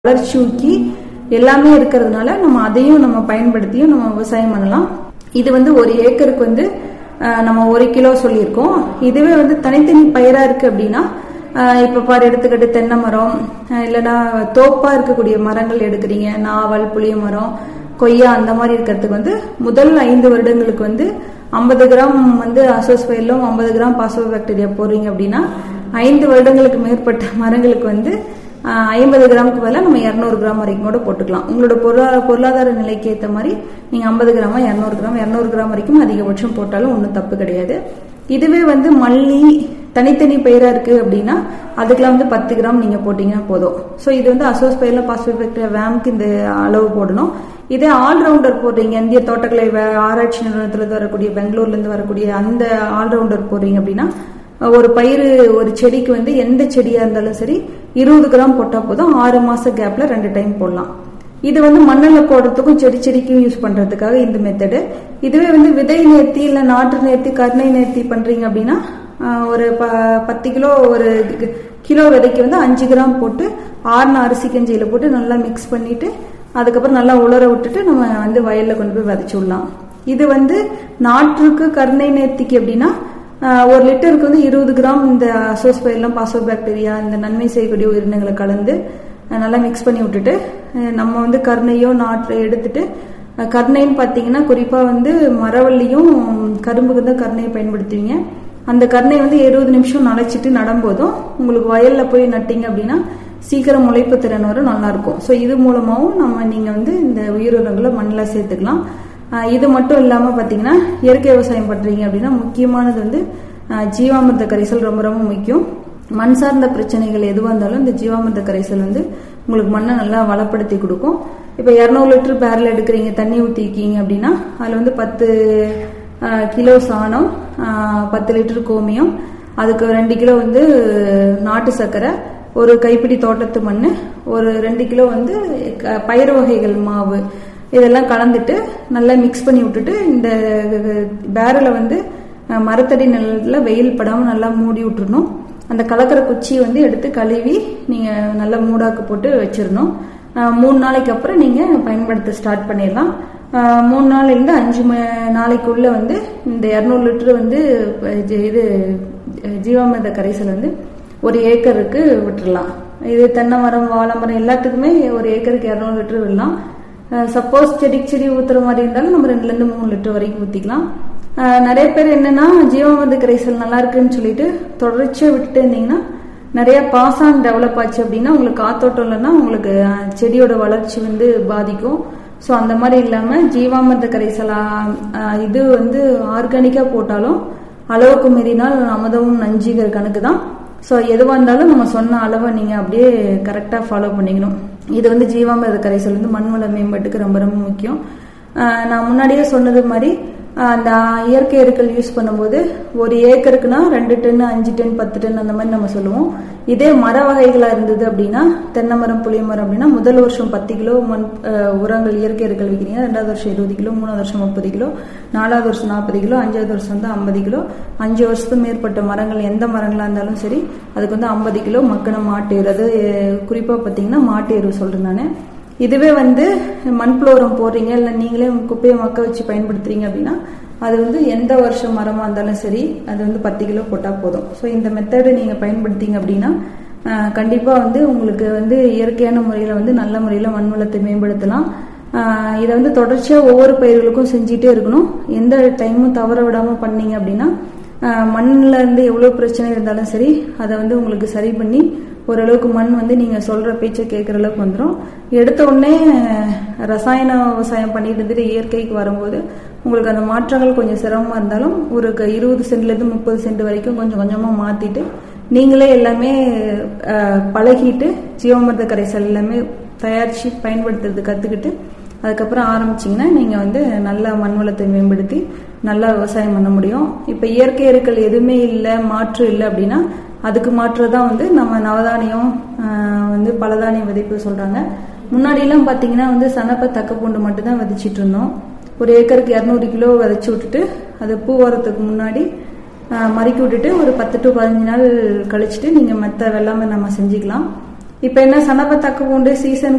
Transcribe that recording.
வளர்ச்சி ஊக்கி எல்லாமே இருக்கிறதுனால நம்ம அதையும் நம்ம பயன்படுத்தியும் நம்ம விவசாயம் பண்ணலாம் இது வந்து ஒரு ஏக்கருக்கு வந்து அஹ், நம்ம ஒரு கிலோ சொல்லியிருக்கோம் இதுவே வந்து தனித்தனி பயிரா இருக்கு அப்படின்னா அஹ், இப்ப பாரு எடுத்துக்கிட்டு தென்னை மரம் அஹ், இல்லைன்னா தோப்பா இருக்கக்கூடிய மரங்கள் எடுக்கிறீங்க நாவல் புளிய மரம் கொய்யா அந்த மாதிரி இருக்கிறதுக்கு வந்து முதல் ஐந்து வருடங்களுக்கு வந்து ஐம்பது கிராம் வந்து அசோஸ்பைலும் ஐம்பது கிராம் பாசோ பாக்டீரியா போடுறீங்க அப்படின்னா ஐந்து வருடங்களுக்கு மேற்பட்ட மரங்களுக்கு வந்து ஐம்பது கிராமுக்கு பதிலாக நம்ம இரநூறு கிராம் வரைக்கும் கூட போட்டுக்கலாம் உங்களோட பொருளாதார பொருளாதார நிலைக்கு ஏற்ற மாதிரி நீங்கள் ஐம்பது கிராமா இரநூறு கிராம் இரநூறு கிராம் வரைக்கும் அதிகபட்சம் போட்டாலும் ஒன்றும் தப்பு கிடையாது இதுவே வந்து மல்லி தனித்தனி பயிரா இருக்கு அப்படின்னா அதுக்கெல்லாம் வந்து பத்து கிராம் நீங்க போட்டீங்கன்னா போதும் ஸோ இது வந்து அசோஸ் பயிரில் பாஸ்பேட் வேம்க்கு இந்த அளவு போடணும் இதே ஆல்ரவுண்டர் போடுறீங்க இந்திய தோட்டக்கலை வே- ஆராய்ச்சி நிறுவனத்துல இருந்து வரக்கூடிய பெங்களூர்ல இருந்து வரக்கூடிய அந்த ஆல்ரவுண்டர் போடுறீங்க அப்படின்னா ஒரு பயிர் ஒரு செடிக்கு வந்து எந்த செடியா இருந்தாலும் சரி இருபது கிராம் போட்டா போதும் ஆறு மாச கேப்ல ரெண்டு டைம் போடலாம் இது வந்து மண்ணில் போடுறதுக்கும் செடி செடிக்கும் யூஸ் பண்றதுக்காக இந்த மெத்தடு இதுவே வந்து விதை நேர்த்தி இல்ல நாற்று நேர்த்தி கருணை நேர்த்தி பண்றீங்க அப்படின்னா ஆஹ், ஒரு ப- பத்து கிலோ ஒரு கி- கிலோ விதைக்கு வந்து அஞ்சு கிராம் போட்டு ஆறுன அரிசி கஞ்சியில போட்டு நல்லா மிக்ஸ் பண்ணிட்டு அதுக்கப்புறம் நல்லா உலர விட்டுட்டு நம்ம வந்து வயல்ல கொண்டு போய் விதைச்சு விடலாம் இது வந்து நாற்றுக்கு கருணை நேர்த்திக்கு அப்படின்னா ஆஹ், ஒரு லிட்டருக்கு வந்து இருபது கிராம் இந்த அசோஸ்பைலாம் பாசோ பாக்டீரியா இந்த நன்மை செய்யக்கூடிய உயிரினங்களை கலந்து அஹ், நல்லா மிக்ஸ் பண்ணி விட்டுட்டு அஹ், நம்ம வந்து கருணையோ நாற்றை எடுத்துட்டு அஹ், கருணைன்னு பார்த்தீங்கன்னா குறிப்பாக வந்து மரவள்ளியும் கரும்புக்கு தான் கருணையை பயன்படுத்துவீங்க அந்த கருணை வந்து இருபது நிமிஷம் நனைச்சிட்டு நடும்போதும் உங்களுக்கு வயல்ல போய் நட்டீங்க அப்படின்னா சீக்கிரம் முளைப்பு திறன் வரும் நல்லா இருக்கும் ஸோ இது மூலமாகவும் நம்ம நீங்க வந்து இந்த உயிரினங்களை மண்ணில் சேர்த்துக்கலாம் ஆஹ் இது மட்டும் இல்லாம பாத்தீங்கன்னா இயற்கை விவசாயம் பண்றீங்க அப்படின்னா முக்கியமானது வந்து ஆஹ் ஜீவாமிர்த கரைசல் ரொம்ப ரொம்ப முக்கியம் மண் சார்ந்த பிரச்சனைகள் எதுவாக இருந்தாலும் இந்த ஜீவாமிர்த கரைசல் வந்து உங்களுக்கு மண்ணை நல்லா வளப்படுத்தி கொடுக்கும் இப்போ இரநூறு லிட்டர் பேரல் எடுக்கிறீங்க தண்ணி ஊற்றிக்கிங்க அப்படின்னா அதில் வந்து பத்து ஆஹ் கிலோ சாணம் ஆஹ் பத்து லிட்டர் கோமியம் அதுக்கு ரெண்டு கிலோ வந்து நாட்டு சர்க்கரை ஒரு கைப்பிடி தோட்டத்து மண் ஒரு ரெண்டு கிலோ வந்து க- பயிறு வகைகள் மாவு இதெல்லாம் கலந்துட்டு நல்லா மிக்ஸ் பண்ணி விட்டுட்டு இந்த பேரலை வந்து அஹ், மரத்தடி நிழல்ல வெயில் படாம நல்லா மூடி விட்டுறணும் அந்த கலக்கிற குச்சியை வந்து எடுத்து கழுவி நீங்க நல்லா மூடாக்கு போட்டு வச்சிடணும் அஹ், மூணு நாளைக்கு அப்புறம் நீங்க பயன்படுத்த ஸ்டார்ட் பண்ணிடலாம் அஹ், மூணு நாள்ல இருந்து அஞ்சு ம- நாளைக்குள்ள வந்து இந்த இரநூறு லிட்டர் வந்து அஹ், ஜி- இது அஹ், ஜீவாமிர்த கரைசல் வந்து ஒரு ஏக்கருக்கு விட்டுறலாம் இது தென்னை மரம் வாழை மரம் எல்லாத்துக்குமே ஒரு ஏக்கருக்கு இரநூறு லிட்டர் விடலாம் சப்போஸ் செடிக்கு செடி ஊத்துற மாதிரி இருந்தாலும் நம்ம ரெண்டுல இருந்து மூணு லிட்டர் வரைக்கும் ஊத்திக்கலாம் அஹ் நிறைய பேர் என்னன்னா ஜீவாமிர்த கரைசல் நல்லா இருக்குன்னு சொல்லிட்டு தொடர்ச்சியா விட்டுட்டு இருந்தீங்கன்னா நிறைய பாசான் டெவலப் ஆச்சு அப்படின்னா உங்களுக்கு காத்தோட்டம் இல்லைன்னா உங்களுக்கு அஹ், செடியோட வளர்ச்சி வந்து பாதிக்கும் ஸோ அந்த மாதிரி இல்லாம ஜீவாமிர்த கரைசல் அஹ், அஹ், இது வந்து ஆர்கானிக்கா போட்டாலும் அளவுக்கு மீறினால் அமுதமும் நஞ்சுங்கிற கணக்கு தான் ஸோ எதுவாக இருந்தாலும் நம்ம சொன்ன அளவை நீங்கள் அப்படியே கரெக்டாக ஃபாலோ பண்ணிக்கணும் இது வந்து ஜீவாமிர்த கரைசல் வந்து மண் வள மேம்பாட்டுக்கு ரொம்ப ரொம்ப முக்கியம் ஆஹ் நான் முன்னாடியே சொன்னது மாதிரி ஆஹ் அந்த இயற்கை எருக்கள் யூஸ் பண்ணும்போது ஒரு ஏக்கருக்குனா ரெண்டு டன் அஞ்சு டன் பத்து டன் அந்த மாதிரி நம்ம சொல்லுவோம் இதே மர வகைகளாக இருந்தது அப்படின்னா தென்னை மரம் புளிய மரம் அப்படின்னா முதல் வருஷம் பத்து கிலோ மண் ஆஹ் உரங்கள் இயற்கை எருக்கள் வைக்கிறீங்க ரெண்டாவது வருஷம் இருபது கிலோ மூணாவது வருஷம் முப்பது கிலோ நாலாவது வருஷம் நாற்பது கிலோ அஞ்சாவது வருஷம் வந்து ஐம்பது கிலோ அஞ்சு வருஷத்துக்கு மேற்பட்ட மரங்கள் எந்த மரங்களா இருந்தாலும் சரி அதுக்கு வந்து ஐம்பது கிலோ மக்கின மாட்டு எரு அது அஹ், குறிப்பா பார்த்தீங்கன்னா மாட்டு எரு சொல்றேன் நான் இதுவே வந்து மண்புழு உரம் போடுறீங்க இல்லை நீங்களே உங்க குப்பையை மக்க வச்சு பயன்படுத்துறீங்க அப்படின்னா அது வந்து எந்த வருஷம் மரமா இருந்தாலும் சரி அது வந்து பத்து கிலோ போட்டால் போதும் ஸோ இந்த மெத்தடை நீங்கள் பயன்படுத்திங்க அப்படின்னா ஆஹ், கண்டிப்பா வந்து உங்களுக்கு வந்து இயற்கையான முறையில் வந்து நல்ல முறையில் மண் வளத்தை மேம்படுத்தலாம் ஆஹ், இதை வந்து தொடர்ச்சியாக ஒவ்வொரு பயிர்களுக்கும் செஞ்சுட்டே இருக்கணும் எந்த டைமும் தவற விடாம பண்ணீங்க அப்படின்னா ஆஹ், மண்ணுல இருந்து எவ்வளோ பிரச்சனை இருந்தாலும் சரி அதை வந்து உங்களுக்கு சரி பண்ணி ஓரளவுக்கு மண் வந்து நீங்க சொல்ற பேச்சை கேட்குற அளவுக்கு வந்துடும் எடுத்த உடனே அஹ், ரசாயன விவசாயம் பண்ணிட்டு இருந்துட்டு இயற்கைக்கு வரும்போது உங்களுக்கு அந்த மாற்றங்கள் கொஞ்சம் சிரமமா இருந்தாலும் ஒரு க- இருபது சென்ட்ல இருந்து முப்பது சென்ட் வரைக்கும் கொஞ்சம் கொஞ்சமா மாத்திட்டு நீங்களே எல்லாமே அஹ், பழகிட்டு ஜீவாமிர்த கரைசல் எல்லாமே தயாரிச்சு பயன்படுத்துறது கத்துக்கிட்டு அதுக்கப்புறம் ஆரம்பிச்சீங்கன்னா நீங்க வந்து நல்ல மண் வளத்தை மேம்படுத்தி நல்லா விவசாயம் பண்ண முடியும் இப்ப இயற்கை எருக்கள் எதுவுமே இல்லை மாற்று இல்லை அப்படின்னா அதுக்கு மாற்று தான் வந்து நம்ம நவதானியம் ஆஹ், வந்து பலதானிய விதைப்பு சொல்றாங்க முன்னாடி எல்லாம் பாத்தீங்கன்னா வந்து சனப்ப தக்க பூண்டு மட்டும் தான் விதைச்சிட்டு இருந்தோம் ஒரு ஏக்கருக்கு இரநூறு கிலோ விதைச்சு விட்டுட்டு அது பூ வரத்துக்கு முன்னாடி ஆஹ், மறுக்கி விட்டுட்டு ஒரு பத்து டு பதினஞ்சு நாள் கழிச்சுட்டு நீங்க மற்ற வெள்ளாமை நம்ம செஞ்சுக்கலாம் இப்ப என்ன சனப்ப தக்க பூண்டு சீசன்